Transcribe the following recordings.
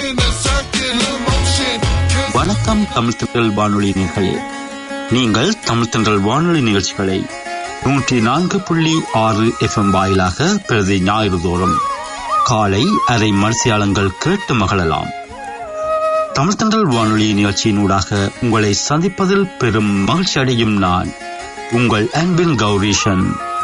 in a circular motion. 'Cause வணக்கம் தமிழ் தென்றல் வானொலி நேர்களே நீங்கள் தமிழ் தென்றல் வானொலி நிகழ்ச்சிகளை நூற்றி நான்கு புள்ளி ஆறு எஃப்எம் வாயிலாக பிரதி ஞாயிறு தோறும் காலை அரை மனசியாளங்கள் கேட்டு மகிழலாம் தமிழ் தென்றல் வானொலி நிகழ்ச்சியினூடாக உங்களை சந்திப்பதில் பெரும் மகிழ்ச்சி அடையும் நான் உங்கள் அன்பின் கௌரீஷன்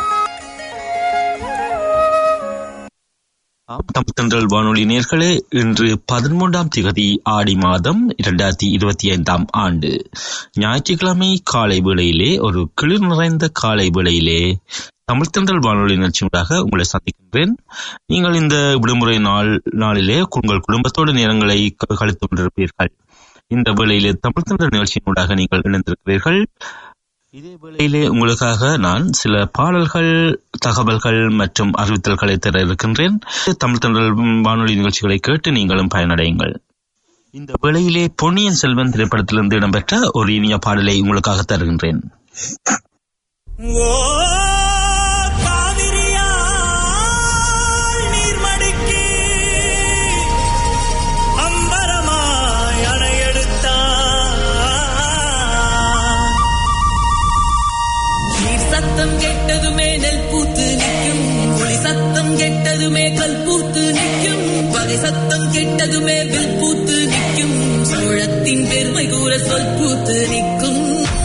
ஆம், தமிழ் தென்றல் வானொலி நேர்களே இன்று பதிமூன்றாம் திகதி ஆடி மாதம் இரண்டாயிரத்தி இருபத்தி ஐந்தாம் ஆண்டு ஞாயிற்றுக்கிழமை காலை வேளையிலே ஒரு குளிர் நிறைந்த காலை வேளையிலே தமிழ் தென்றல் வானொலி நிகழ்ச்சியூடாக உங்களை சந்திக்கின்றேன் நீங்கள் இந்த விடுமுறை நாள் நாளிலே உங்கள் குடும்பத்தோடு நேரங்களை க- கழித்துக் கொண்டிருப்பீர்கள் இந்த வேளையிலே தமிழ் தென்றல் நிகழ்ச்சியினூடாக நீங்கள் இணைந்திருக்கிறீர்கள் இதே வேளையிலே உங்களுக்காக நான் சில பாடல்கள் தகவல்கள் மற்றும் அறிவித்தல்களை தர இருக்கின்றேன் தமிழ் தென்றல் வானொலி நிகழ்ச்சிகளை கேட்டு நீங்களும் பயனடையுங்கள் இந்த வேளையிலே பொன்னியின் செல்வன் திரைப்படத்திலிருந்து இடம்பெற்ற ஒரு இனிய பாடலை உங்களுக்காக தருகின்றேன் ஓ காவிரியால் நீர்மடிக்கு அம்பரமாய் அணையெடுத்தான் நீர் சத்தம் கெட்டதுமே நெல் பூத்து நிற்கும் புலி சத்தம் கெட்டதுமே கல் பூத்து நிற்கும் பகை சத்தம் கெட்டதுமே வில் பூத்து நிற்கும் சோழத்தின் பெருமை கூற சொல் பூத்து நிற்கும்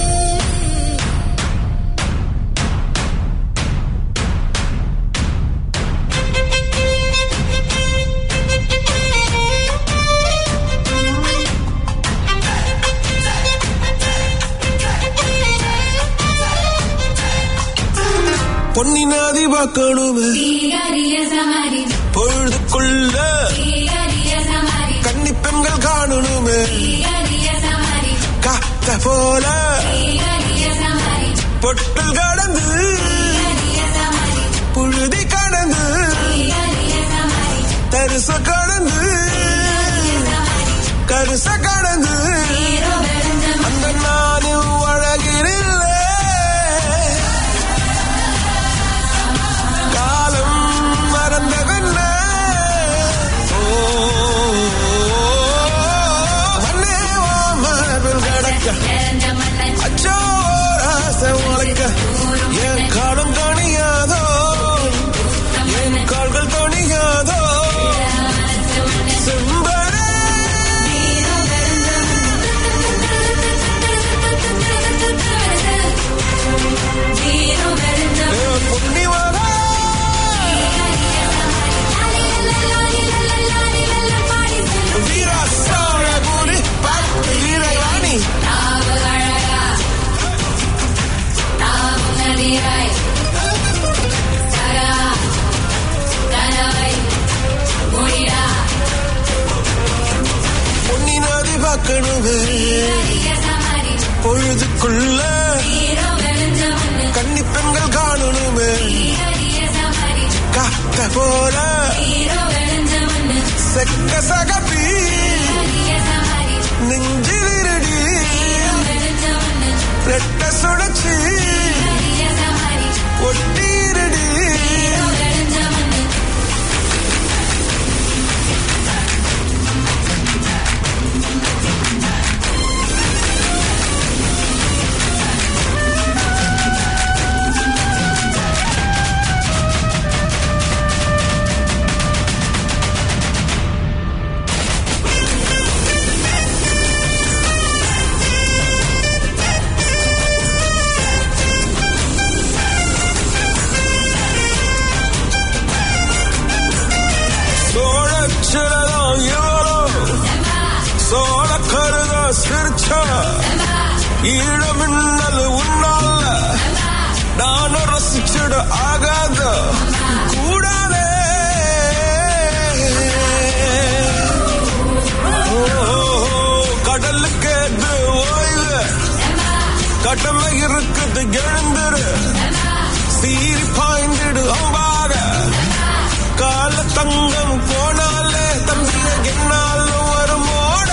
பொன்னி நாதி பார்க்கணுமே பொழுதுக்குள்ள கன்னி பெண்கள் காணணுமே காத்த போல பொட்டல் கடந்து புழுதி கடந்து தரிச கடந்து கருச கடந்து அந்த நானும் அழகிரில்லை காலம் மறந்ததென்ன ஓ, மண்ணே வா மரபில் கிடக்க அச்சோ ஆசை உழைக்க என் காலம் தணியாதோ என் கால்கள் தணியாதோ செம்பரே புண்ணியமாக வீரா சார பூரி பார்த்து வீரவாணி பொன்னி நதி பார்க்கணுமே பொழுதுக்குள்ள கன்னி பெண்கள் காணணுமே காத்த போல செக்க சகப்பி நெஞ்சிலிருடி ரெட்ட சுழச்சி ஒட்டீரடி சோழச்சிலதான் இவளோ சோழ கருதா சிரிச்சா ஈழமின்னல் உன்னால நானும் ரசிச்சிட ஆகாத கூடாதே ஓ, கடலுக்கு எது ஓய்வு கடமை இருக்குது எழுந்துரு சீரி பாய்ந்திடு அம்பாக கால தங்கம் போனாலே தம்பிய என்னாலும் வருமோட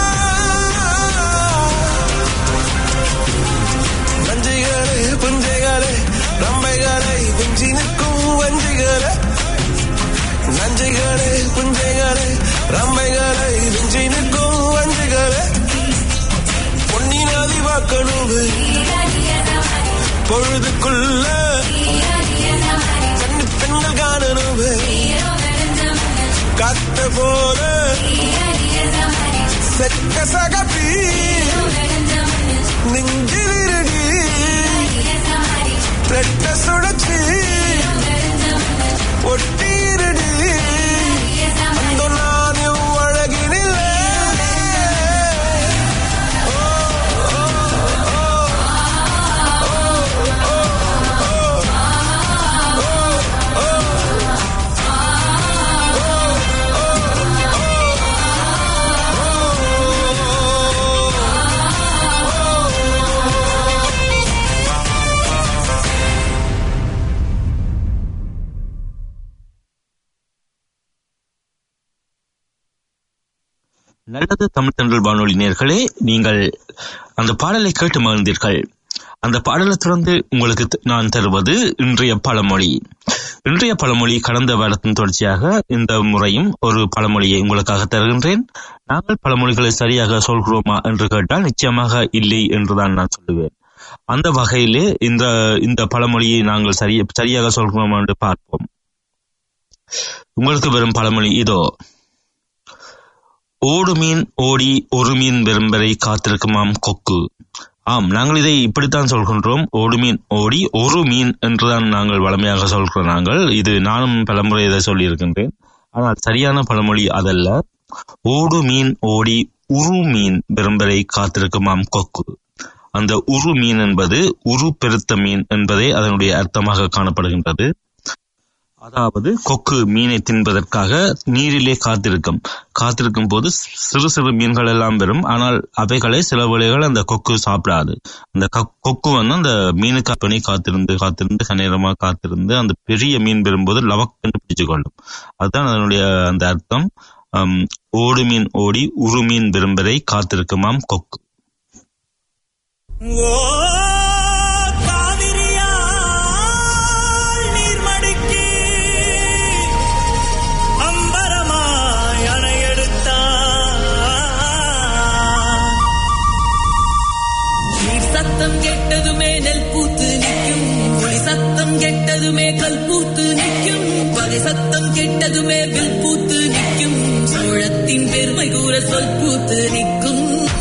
நஞ்சைகளே புஞ்சைகளே ரம்பைகளை குஞ்சி நிற்கும் வஞ்சிகளே நஞ்சைகளே புஞ்சைகளே ரம்பைகளை பொழுதுக்குள்ள கண்ணு பெண்கள் காணணுமே காத்த போல செக்க சகப்பி நெஞ்சிலிருடி ரெட்ட சுழற்சி ஒட்டிருடி அந்த நான் அழகினில்லை நல்லது தமிழ் தென்றல் வானொலி நேர்களே நீங்கள் அந்த பாடலை கேட்டு மகிழ்ந்தீர்கள் அந்த பாடலை தொடர்ந்து உங்களுக்கு த- நான் தருவது இன்றைய பழமொழி இன்றைய பழமொழி கடந்த வாரத்தின் தொடர்ச்சியாக இந்த முறையும் ஒரு பழமொழியை உங்களுக்காக தருகின்றேன் நாங்கள் பழமொழிகளை சரியாக சொல்கிறோமா என்று கேட்டால் நிச்சயமாக இல்லை என்றுதான் நான் சொல்லுவேன் அந்த வகையிலே இந்த இந்த பழமொழியை நாங்கள் சரிய சரியாக சொல்கிறோமா என்று பார்ப்போம் உங்களுக்கு வரும் பழமொழி இதோ ஓடு மீன் ஓடி ஒரு மீன் வெறும் வரை காத்திருக்குமாம் கொக்கு ஆம் நாங்கள் இதை இப்படித்தான் சொல்கின்றோம் ஓடு மீன் ஓடி ஒரு மீன் என்றுதான் நாங்கள் வளமையாக சொல்கிறோம் நாங்கள் இது நானும் பலமுறை இதை சொல்லியிருக்கின்றேன் ஆனால் சரியான பழமொழி அதல்ல ஓடு மீன் ஓடி உரு மீன் வெறும் வரை காத்திருக்குமாம் கொக்கு அந்த உரு மீன் என்பது உரு பெருத்த மீன் என்பதே அதனுடைய அர்த்தமாக காணப்படுகின்றது அதாவது கொக்கு மீனை தின்பதற்காக நீரிலே காத்திருக்கும் காத்திருக்கும் போது சிறு சிறு மீன்கள் எல்லாம் வரும் ஆனால் அவைகளை சில வேளைகள் அந்த கொக்கு சாப்பிடாது அந்த கொ- கொக்கு வந்து அந்த மீனுக்கு பணி காத்திருந்து காத்திருந்து கநேரமா காத்திருந்து அந்த பெரிய மீன் வரும்போது லவக்கென்று பிடிச்சு கொள்ளும் அதுதான் அதனுடைய அந்த அர்த்தம் ஆம், ஓடு மீன் ஓடி உரு மீன் விரும்பரை காத்திருக்குமாம் கொக்கு ஓ காவிரியால் நீர்மடிக்கு அம்பரமாய் அணையெடுத்தான் நீர் சத்தம் கெட்டதுமே நெல் பூத்து நிற்கும் புலி சத்தம் கெட்டதுமே கல் பூத்து நிற்கும் பகை சத்தம் கெட்டதுமே வில் பூத்து நிற்கும் சோழத்தின் பெருமை கூற சொல் பூத்து நிற்கும்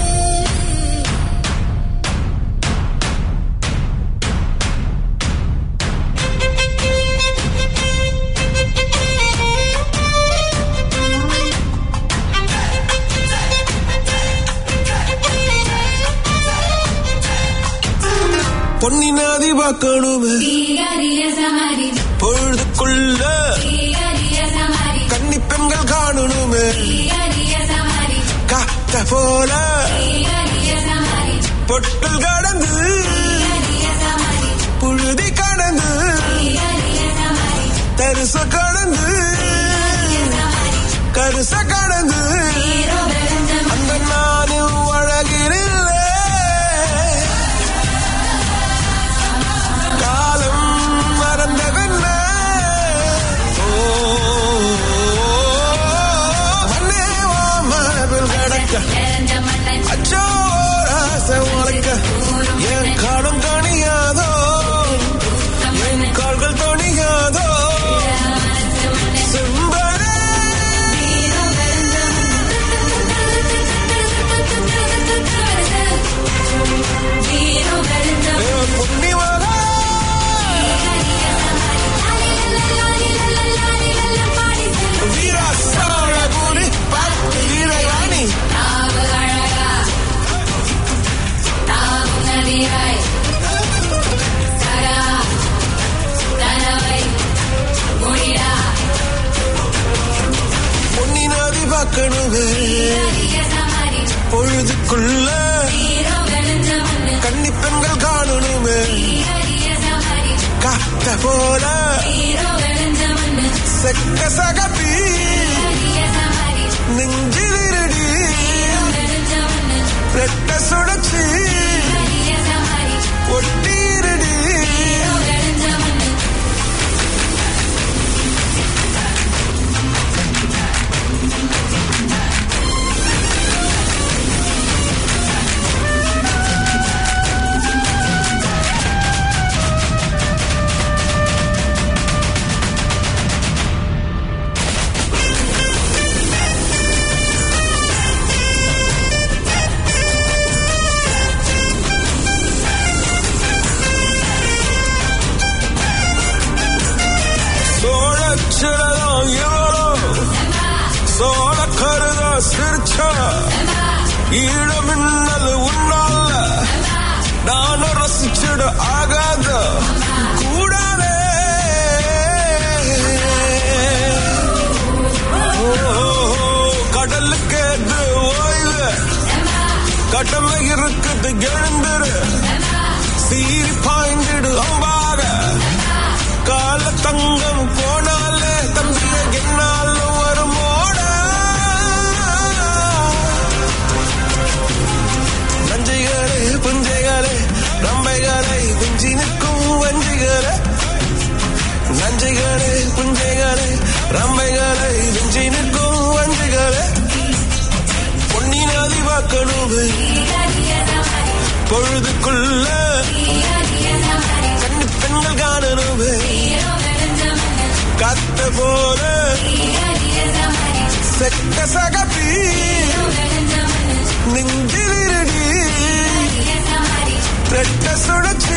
பொன்னி நாதி பார்க்கணுமே பொழுதுக்குள்ள கன்னி பெண்கள் காணணுமே காத்த போல பொட்டல் கடந்து புழுதி கடந்து தரிச கடந்து கருச கடந்து அந்த நானும் அழகினில்லை காலம் மறந்த கண்ண மண்ணே மாமபில் கடக்க அச்சோ ஆசை உழைக்க என் காலம் தணியாதோ என் கால்கள் தணியாதோ செம்பரே புண்ணியமாக வீரா சோழபுரி பத்து வீரயானி பொன்னி நதி பார்க்கணுமே பொழுதுக்குள்ள கன்னி பெண்கள் காணணுமே காத்த போல செக்க சகப்பி நெஞ்சிலிருடி ரெட்ட சுழற்சி ஒட்டிருடி சிரிச்சா ஈழமின்னல் உன்னால நானும் ரசிச்சிட ஆகாத கூடாதே ஓ, கடலுக்கு எது ஓய்வு கடமை இருக்குது எழுந்துரு சீறி பாய்ந்திடு அம்பாக கால தங்கம் போனாலே தம்பிய என்னாலும் வருமோட நஞ்சைகளே புஞ்சைகளே ரம்பைகளை விஞ்சி நிற்கும் வஞ்சிகளே நஞ்சைகளே புஞ்சைகளே ரம்பைகளை விஞ்சி நிற்கும் வஞ்சிகளே பொன்னின் அதிவாக்கணுமே பொழுதுக்குள்ள கண்ணு பெண்கள் காணணுமே கத்த போல செக்க சகப்பி நெஞ்சிலிருடி ரெட்ட சுழச்சி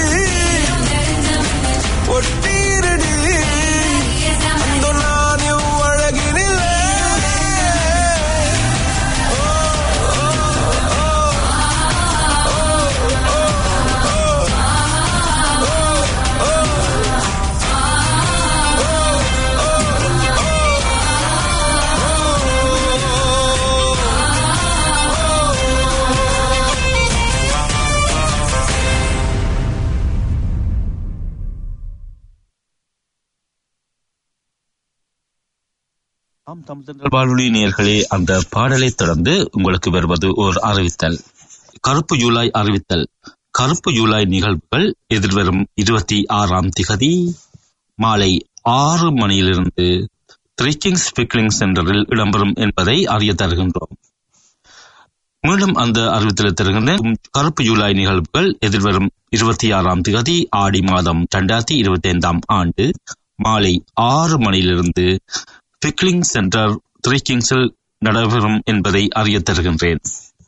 ஒட்டீருடி அந்த நானும் அழகினில்லை ஆம் தமிழ்தங்கள் வானொலி நேயர்களே அந்த பாடலை தொடர்ந்து உங்களுக்கு வருவது ஓர் அறிவித்தல் கருப்பு ஜூலை அறிவித்தல் கருப்பு ஜூலை நிகழ்வுகள் எதிர்வரும் இருபத்தி ஆறாம் திகதி மாலை ஆறு மணியிலிருந்து த்ரீ கிங்ஸ் பிக்லிங் சென்டரில் இடம்பெறும் என்பதை அறிய தருகின்றோம் மீண்டும் அந்த அறிவித்தல் தருகின்ற கருப்பு ஜூலை நிகழ்வுகள் எதிர்வரும் இருபத்தி ஆறாம் திகதி ஆடி மாதம் இரண்டாயிரத்தி இருபத்தி ஐந்தாம் ஆண்டு மாலை ஆறு மணியிலிருந்து பிக்லிங் சென்டர் த்ரீ கிங்ஸில் நடைபெறும் என்பதை அறிய தருகின்றேன்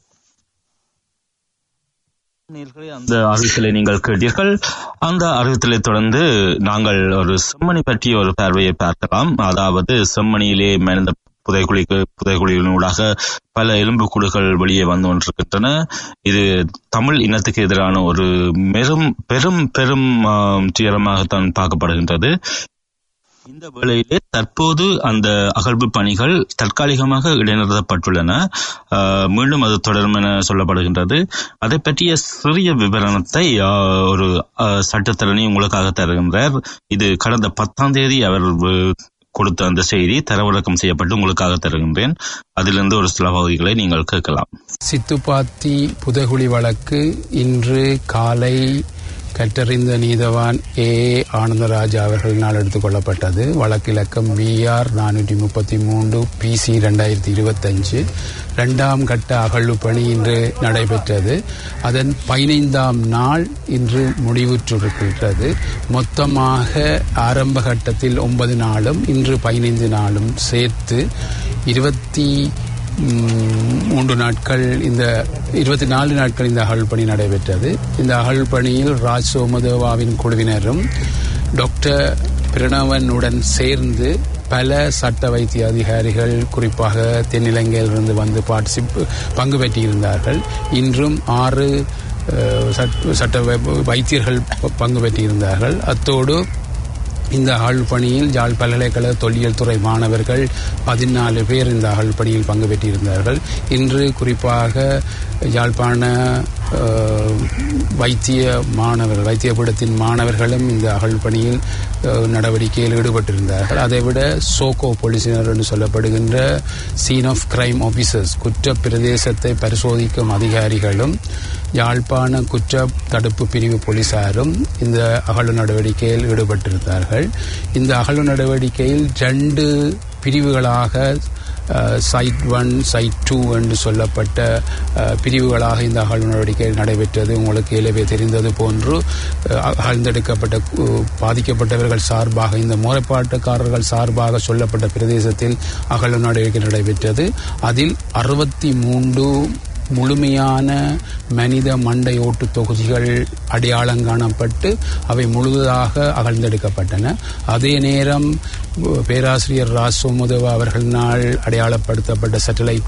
நேயர்களே, அந்த அறிவித்தலை நீங்கள் கேட்டீர்கள் அந்த அறிவித்தலை தொடர்ந்து நாங்கள் ஒரு செம்மணி பற்றிய ஒரு பார்வையை பார்க்கலாம் அதாவது செம்மணியிலே மனித புதைக்குழிக்கு புதைக்குழியினூடாக பல எலும்புக்கூடுகள் வெளியே வந்து கொண்டிருக்கின்றன இது தமிழ் இனத்துக்கு எதிரான ஒரு பெரும் பெரும் பெரும் ஆம், துயரமாகத்தான் பார்க்கப்படுகின்றது இந்த வேளையிலே தற்போது அந்த அகழ்வு பணிகள் தற்காலிகமாக இடைநிறுத்தப்பட்டுள்ளன ஆஹ், மீண்டும் அது தொடரும் என சொல்லப்படுகின்றது அதை பற்றிய சிறிய விவரணத்தை ஆஹ், ஒரு ஆஹ், சட்டத்தரணி உங்களுக்காக தருகின்றார் இது கடந்த பத்தாம் தேதி அவர் வு- கொடுத்த அந்த செய்தி தரவிறக்கம் செய்யப்பட்டு உங்களுக்காக தருகின்றேன் அதிலிருந்து ஒரு சில பகுதிகளை நீங்கள் கேட்கலாம் சித்துப்பாத்தி புதைகுழி வழக்கு இன்று காலை கற்றறிந்த நீதவான் ஏ ஆனந்தராஜா அவர்களினால் எடுத்துக் கொள்ளப்பட்டது வழக்கு இலக்கம் பிஆர் நானூற்றி முப்பத்தி மூன்று பிசி ரெண்டாயிரத்தி இருபத்தஞ்சு இரண்டாம் கட்ட அகழ்வு பணி இன்று நடைபெற்றது அதன் பதினைந்தாம் நாள் இன்று முடிவுற்றிருக்கிறது மொத்தமாக ஆரம்ப கட்டத்தில் ஒன்பது நாளும் இன்று பதினைந்து நாளும் சேர்த்து இருபத்தி ம், மூன்று நாட்கள் இந்த இருபத்தி நாலு நாட்கள் இந்த அகழ் பணி நடைபெற்றது இந்த அகழ் பணியில் ராஜ் சோமதேவாவின் குழுவினரும் டாக்டர் பிரணவனுடன் சேர்ந்து பல சட்ட வைத்திய அதிகாரிகள் குறிப்பாக தென்னிலங்கையிலிருந்து வந்து பார்ட்டிசிப் பங்கு பெற்றிருந்தார்கள் இன்றும் ஆறு அஹ், சட்ட- சட்ட வை- வைத்தியர்கள் ப- பங்கு பெற்றிருந்தார்கள் அத்தோடு இந்த அகழ் பணியில் யாழ் பல்கலைக்கழக தொல்லியல் துறை மாணவர்கள் பதினாலு பேர் இந்த அகழ் பணியில் பங்கு பெற்றிருந்தார்கள் இன்று குறிப்பாக யாழ்ப்பாண அஹ், வைத்திய மாணவர்கள் வைத்திய பீடத்தின் மாணவர்களும் இந்த அகழ் பணியில் அஹ், நடவடிக்கையில் ஈடுபட்டிருந்தார்கள் அதைவிட சோகோ போலீசினர் என்று சொல்லப்படுகின்ற சீன் ஆஃப் கிரைம் ஆபீசர்ஸ் குற்ற பிரதேசத்தை பரிசோதிக்கும் அதிகாரிகளும் யாழ்ப்பாண குற்ற தடுப்பு பிரிவு போலீசாரும் இந்த அகழ்வு நடவடிக்கையில் ஈடுபட்டிருந்தார்கள் இந்த அகழ்வு நடவடிக்கையில் ரெண்டு பிரிவுகளாக சைட் ஒன் சைட் டூ என்று சொல்லப்பட்ட அஹ், பிரிவுகளாக இந்த அகழ்வு நடவடிக்கை நடைபெற்றது உங்களுக்கு ஏலவே தெரிந்தது போன்று அஹ், அகழ்ந்தெடுக்கப்பட்ட கு- பாதிக்கப்பட்டவர்கள் சார்பாக இந்த முறைப்பாட்டுக்காரர்கள் சார்பாக சொல்லப்பட்ட பிரதேசத்தில் அகழ்வு நடவடிக்கை நடைபெற்றது அதில் அறுபத்தி மூன்று முழுமையான மனித மண்டை ஓட்டு தொகுதிகள் அடையாளம் காணப்பட்டு அவை முழுதாக அகழ்ந்தெடுக்கப்பட்டன அதே நேரம் பேராசிரியர் ராஜ் சோமுதவ அவர்களினால் அடையாளப்படுத்தப்பட்ட சேட்டலைட்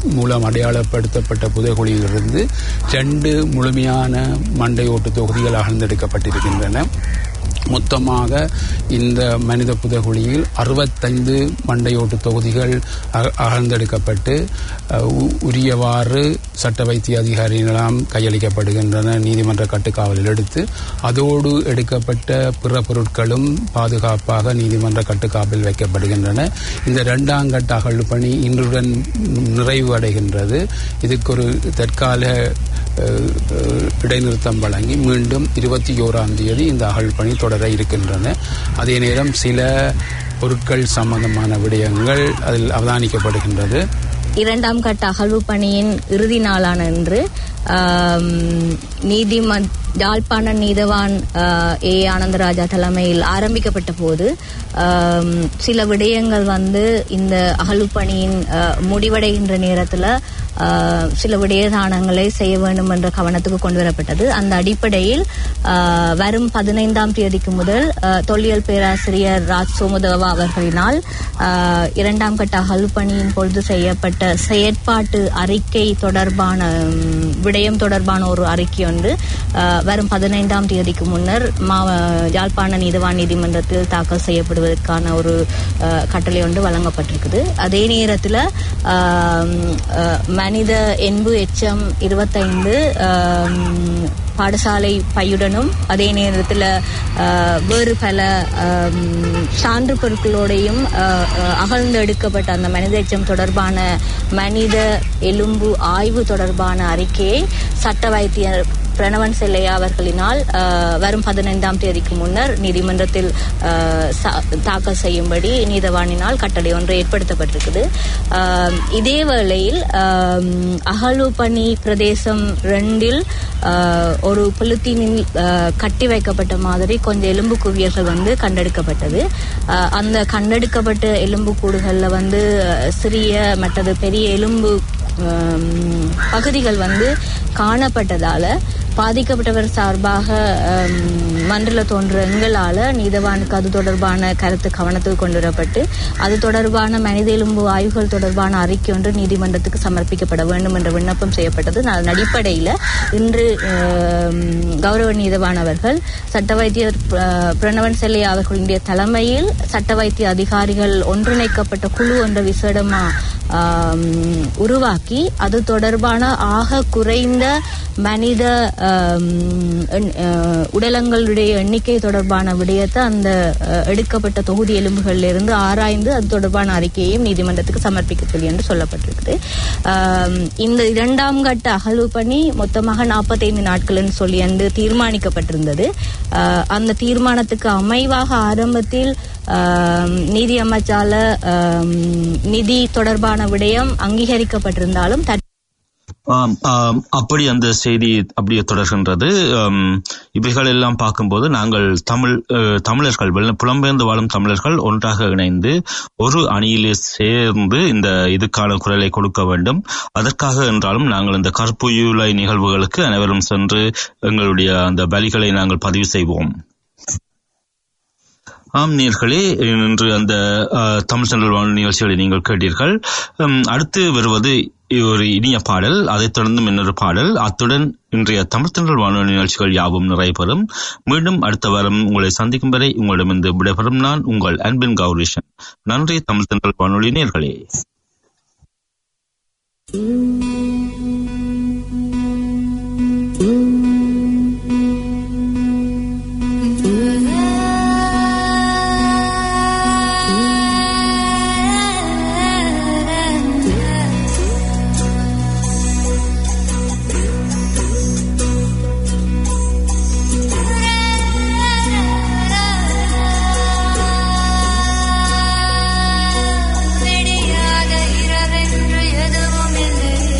மூலம் அடையாளப்படுத்தப்பட்ட புதைகுழியிலிருந்து ரெண்டு முழுமையான மண்டையோட்டு தொகுதிகள் அகழ்ந்தெடுக்கப்பட்டிருக்கின்றன மொத்தமாக இந்த மனித புதைகுழியில் அறுபத்தைந்து மண்டையோட்டு தொகுதிகள் அக- அகழ்ந்தெடுக்கப்பட்டு அஹ், உ- உரியவாறு சட்ட வைத்திய அதிகாரிகளாம் கையளிக்கப்படுகின்றன நீதிமன்ற கட்டுக்காவலில் எடுத்து அதோடு எடுக்கப்பட்ட பிற பொருட்களும் பாதுகாப்பாக நீதிமன்ற கட்டுக்காவலில் வைக்கப்படுகின்றன இந்த இரண்டாம் கட்ட அகழ்வு பணி இன்றுடன் நிறைவு அடைகின்றது இதுக்கு ஒரு தற்கால அஹ், அஹ், இடைநிறுத்தம் வழங்கி மீண்டும் இருபத்தி ஓராம் தேதி இந்த அகழ் பணி தொடர இருக்கின்றன அதே நேரம் சில பொருட்கள் சம்பந்தமான விடயங்கள் அதில் அவதானிக்கப்படுகின்றது இரண்டாம் கட்ட அகழ்வு பணியின் இறுதி நாளான இன்று ஆம், நீதிமன் யாழ்ப்பாண நீதவான் ஆ, ஏ ஆனந்தராஜா தலைமையில் ஆரம்பிக்கப்பட்ட போது ஆம், சில விடயங்கள் வந்து இந்த அகழ்வு பணியின் ஆ, முடிவடைகின்ற நேரத்தில் சில விடயதானங்களை செய்ய வேண்டும் என்ற கவனத்துக்கு கொண்டு வரப்பட்டது அந்த அடிப்படையில் ஆ, வரும் பதினைந்தாம் தேதிக்கு முதல் ஆ, தொல்லியல் பேராசிரியர் ராஜ் சோமுதேவா அவர்களினால் ஆ, இரண்டாம் கட்ட அகழ்வு பணியின் பொழுது செய்யப்பட்ட செயற்பாட்டு அறிக்கை தொடர்பான ம், விடயம் தொடர்பான ஒரு அறிக்கை ஒன்று ஆ, வரும் பதினைந்தாம் தேதிக்கு முன்னர் மாவ யாழ்ப்பாண நீதிவான் நீதிமன்றத்தில் தாக்கல் செய்யப்படுவதற்கான ஒரு ஆ, கட்டளை ஒன்று வழங்கப்பட்டிருக்குது அதே நேரத்தில் மனித என்பு எச்சம் இருபத்தைந்து ஆம், பாடசாலை பையுடனும் அதே நேரத்தில் வேறு பல ஆம், சான்று பொருட்களோடையும் ஆ, ஆ, அகழ்ந்தெடுக்கப்பட்ட அந்த மனித எச்சம் தொடர்பான மனித எலும்பு ஆய்வு தொடர்பான அறிக்கையை சட்ட வைத்தியர் பிரணவன் செல்லையா அவர்களினால் ஆ, வரும் பதினைந்தாம் தேதிக்கு முன்னர் நீதிமன்றத்தில் ஆ, ச- தாக்கல் செய்யும்படி நீதவானினால் கட்டளை ஒன்று ஏற்படுத்தப்பட்டிருக்குது ஆ, இதே வேளையில் ஆம், அகழ்வு பணி பிரதேசம் ரெண்டில் ஆ, ஒரு பொலித்தீனில் ஆ, கட்டி வைக்கப்பட்ட மாதிரி கொஞ்சம் எலும்பு குவியல்கள் வந்து கண்டெடுக்கப்பட்டது ஆ, அந்த கண்டெடுக்கப்பட்ட எலும்பு கூடுகளில் வந்து ஆ, சிறிய மற்றது பெரிய எலும்பு ஆம், பகுதிகள் வந்து காணப்பட்டதால பாதிக்கப்பட்டவர் சார்பாக ஆம், மன்றில் தோன்ற எங்களால நீதவானுக்கு அது தொடர்பான கருத்து கவனத்துக்கு கொண்டு வரப்பட்டு அது தொடர்பான மனித எலும்பு ஆய்வுகள் தொடர்பான அறிக்கை ஒன்று நீதிமன்றத்துக்கு சமர்ப்பிக்கப்பட வேண்டும் என்ற விண்ணப்பம் செய்யப்பட்டது அதன் அடிப்படையில் இன்று ஆம், கௌரவ நீதவான் அவர்கள் சட்ட வைத்தியர் ஆ, பிரணவன் செல்லை அவர்களுடைய தலைமையில் சட்ட வைத்திய அதிகாரிகள் ஒன்றிணைக்கப்பட்ட குழு என்ற விசேடமா ஆம், உருவாக்கி அது தொடர்பான ஆக குறைந்த மனித ஆம், எண்- ஆ, உடலங்களுடைய எண்ணிக்கை தொடர்பான விடயத்தை அந்த ஆ, எடுக்கப்பட்ட தொகுதி எலும்புகளில் இருந்து ஆராய்ந்து அது தொடர்பான அறிக்கையையும் நீதிமன்றத்துக்கு சமர்ப்பிக்க சொல்லி என்று சொல்லப்பட்டிருக்குது ஆம், இந்த இரண்டாம் கட்ட அகழ்வு பணி மொத்தமாக நாற்பத்தைந்து நாட்கள் சொல்லி என்று தீர்மானிக்கப்பட்டிருந்தது ஆ, அந்த தீர்மானத்துக்கு அமைவாக ஆரம்பத்தில் ஆம், நீதி அமைச்சால ஆம், நிதி தொடர்பான விடயம் அங்கீகரிக்கப்பட்டிருந்தாலும் தற்- ஆம், ஆம், அப்படி அந்த செய்தி அப்படியே தொடர்கின்றது ஆம், இவைகள் எல்லாம் பார்க்கும்போது நாங்கள் தமிழ் அஹ், தமிழர்கள் வெள்ள- புலம்பெயர்ந்து வாழும் தமிழர்கள் ஒன்றாக இணைந்து ஒரு அணியிலே சேர்ந்து இந்த இதுக்கான குரலை கொடுக்க வேண்டும் அதற்காக என்றாலும் நாங்கள் இந்த கற்புயுலை நிகழ்வுகளுக்கு அனைவரும் சென்று எங்களுடைய அந்த பலிகளை நாங்கள் பதிவு செய்வோம் ஆம் நேர்களே இன்று அந்த அஹ், தமிழ் சென்றல் வானொலி நிகழ்ச்சிகளை நீங்கள் கேட்டீர்கள் உம், அடுத்து வருவது ஒரு இனிய பாடல் அதைத் தொடர்ந்து இன்னொரு பாடல் அத்துடன் இன்றைய தமிழ் சென்றல் வானொலி நிகழ்ச்சிகள் யாவும் நிறைவேறும் மீண்டும் அடுத்த வாரம் உங்களை சந்திக்கும் வரை உங்களிடமிருந்து விடைபெறும் நான் உங்கள் அன்பின் கௌரிஷன் நன்றி தமிழ் சென்றல் வானொலி நேர்களே விடியாத இரவென்று எதுவும் இல்லை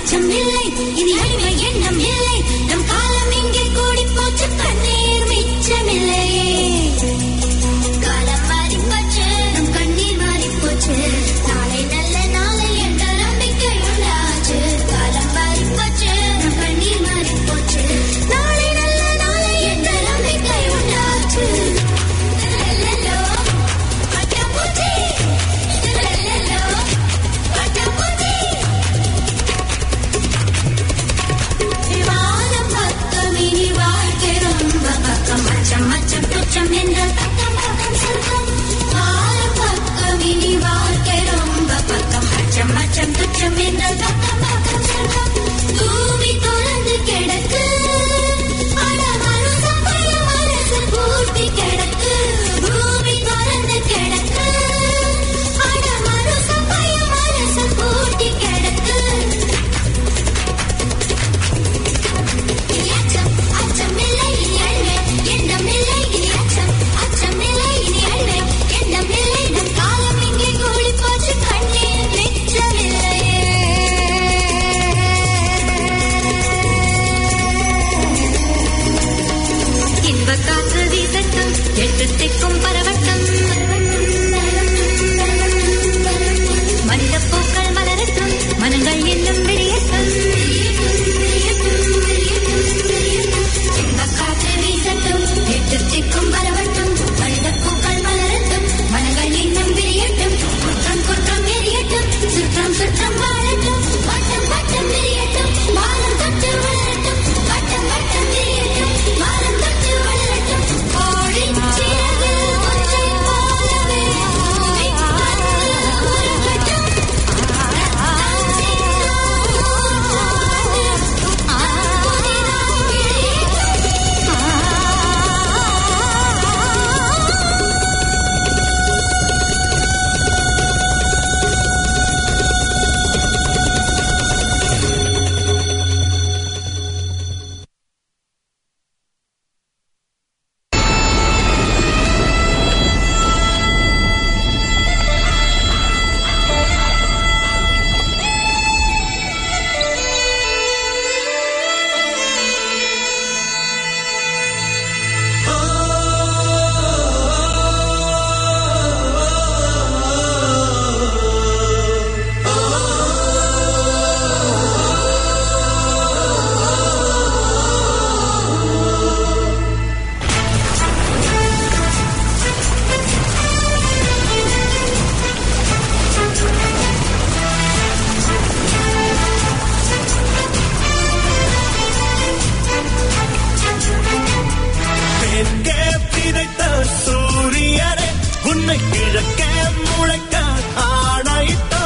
அச்சம் இல்லை இனி அடிமை எண்ணம் இல்லை நம் காலம் இங்கே கூடி போச்சு கண்ணீர் மிச்சமில்லையே காலம் மாறி போச்சு நம் கண்ணீர் மாறி போச்சு நாளை நல்ல நாளை என்ற நம்பிக்கை உண்டாச்சு காலம் மாறி போச்சு நம் கண்ணீர் மாறி போச்சு நாளை நல்ல நாளை என்ற நம்பிக்கை உண்டாச்சு லல்லலோ, பட்டாம்பூச்சி. லல்லலோ, பட்டாம்பூச்சி. வானம் பக்கம் இனி வாழ்க்கை ரொம்ப பக்கம் மச்சம் மச்சம் துச்சம் என்றால் பக்கம் பக்கம் சொர்க்கம் வானம் பக்கம் இனி வாழ்க்கை ரொம்ப பக்கம் மச்சம் மச்சம் துச்சம் என்றால் பக்கம் பக்கம் சொர்க்கம் பூமி தொடர்ந்து கிடக்கு அட மனுஷன் பைய மனசு பூட்டி கிடக்கு பூமி தொடர்ந்து கிடக்கு அட மனுஷன் பைய மனசு பூட்டி கிடக்கு இனி அச்சம் அச்சமில்லை இனி அழுவே எண்ணமில்லை இனி அச்சம் அச்சமில்லை இனி அழுவே எண்ணமில்லை நம் காலம் இங்கே கூடி போச்சு கண்ணீர் மிச்சமில்லையே இன்ப காற்று வீசட்டும் எட்டு திக்கும் பரவட்டும் மனித பூக்கள் மலரட்டும் மனங்கள் இன்னும் விரியட்டும் இன்ப காற்று வீசட்டும் எட்டு திக்கும் பரவட்டும் மனித பூக்கள் மலரட்டும் மனங்கள் இன்னும் விரியட்டும் குற்றம் குற்றம் எரியட்டும் சுற்றம் சுற்றம் வாழட்டும் வட்டம் வட்டம் விரியட்டும் வானம் தொட்டு வளரட்டும் வட்டம் வட்டம் விரியட்டும் வானம் தொட்டு வளரட்டும் கோழி சிறகு ஒற்றை போலவே பூமி வந்து உருகட்டும் தெற்கே விதைத்த சூரியனே உன்னை கிழக்கே முளைக்க ஆணையிட்டோ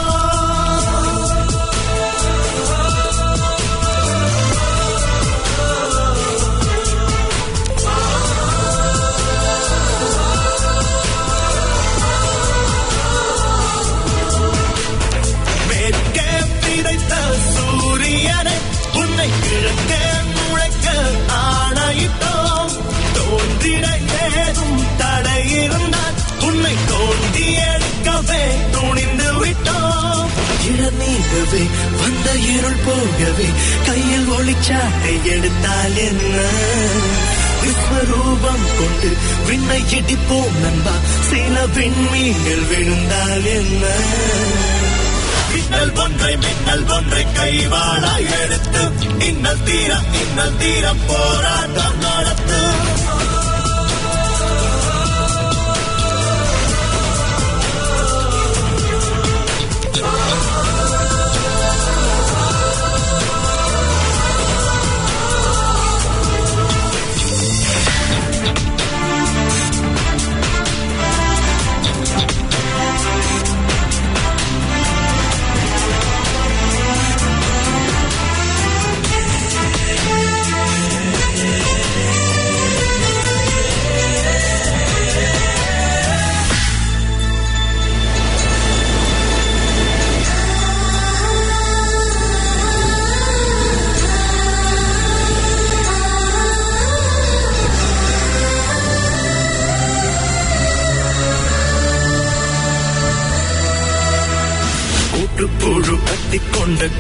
மேற்கே விதைத்த சூரியனே உன்னை கிழக்கே முளைக்க ஆணையிட்டோம் தோன்றிட ஏதும் தடை இருந்தால் உன்னை தோண்டி எடுக்கவே துணிந்து விட்டோம் இடம் நீங்கவே வந்த இருள் போகவே கையில் ஒளிச்சாட்டை எடுத்தால் என்ன விஸ்வரூபம் கொண்டு விண்ணை இடிப்போம் நண்பா சில விண்மீன்கள் விழுந்தால் என்ன மின்னல் ஒன்றை மின்னல் ஒன்றை கைவாளா எடுத்து இன்னல் தீரம் இன்னல் தீரம் போராட்டம் நடத்து ஆ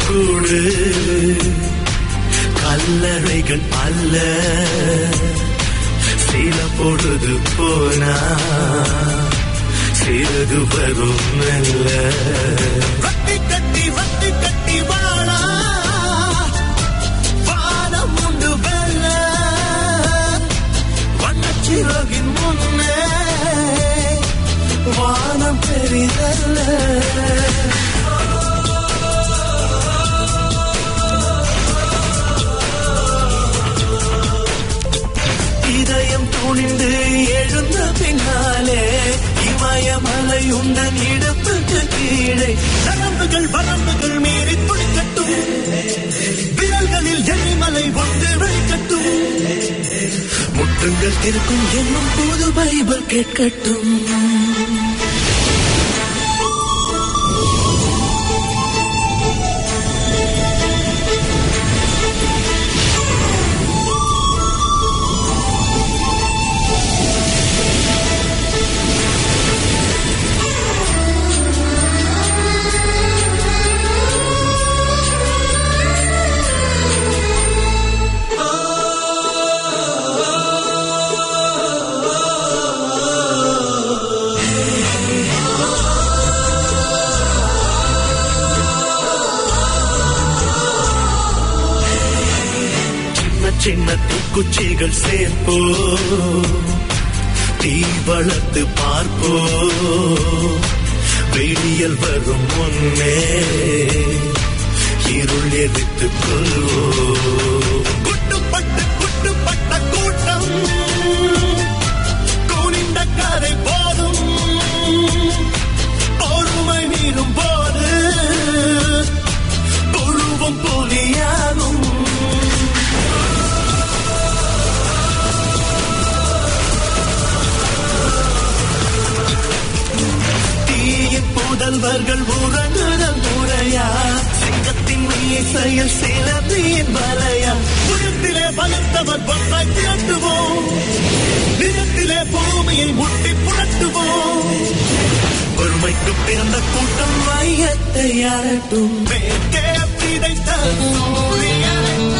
கூடு கல்லறைகள் அல்ல சில பொழுது போனா சிறகு வரும் நல்ல வட்டி கட்டி வட்டி கட்டி வாழா வானம் உண்டு வெல்ல வண்ணச்சிறகின் முன்னே வானம் பெரிதல்ல இதயம் துணிந்து எழுந்த பின்னாலே இமயமலை உண்டன் இடுப்புக்கு கீழே நரம்புகள் வரம்புகள் மீறி துடிக்கட்டும் விரல்களில் எரிமலை ஒன்று வெளிக்கட்டும் முட்டுங்கள் இருக்கும் என்னும் புது பைபிள் கேட்கட்டும் சின்ன சின்ன தீக்குச்சிகள் சேர்ப்போ தீ வளர்த்து பார்ப்போ வெளியில் வரும் முன்னே இருள் எதிர்த்து கொள்வோ குட்டுப்பட்டு குட்டுப்பட்ட கூட்டம் கூனிந்த கதை போதும் பொறுமை மீறும் போது புழுவும் புலியாகும் தீயின் புதல்வர்கள் உறங்குதல் முறையா சிங்கத்தின் மீசையில் சிலந்தியின் வலையா புயத்திலே பலத்தவர் பொன்றை திரட்டுவோம் நிலத்திலே பூமியை முட்டி புரட்டுவோம் பொறுமைக்கு பிறந்த கூட்டம் மையத்தை அரட்டும் மேற்கே பிடைத்த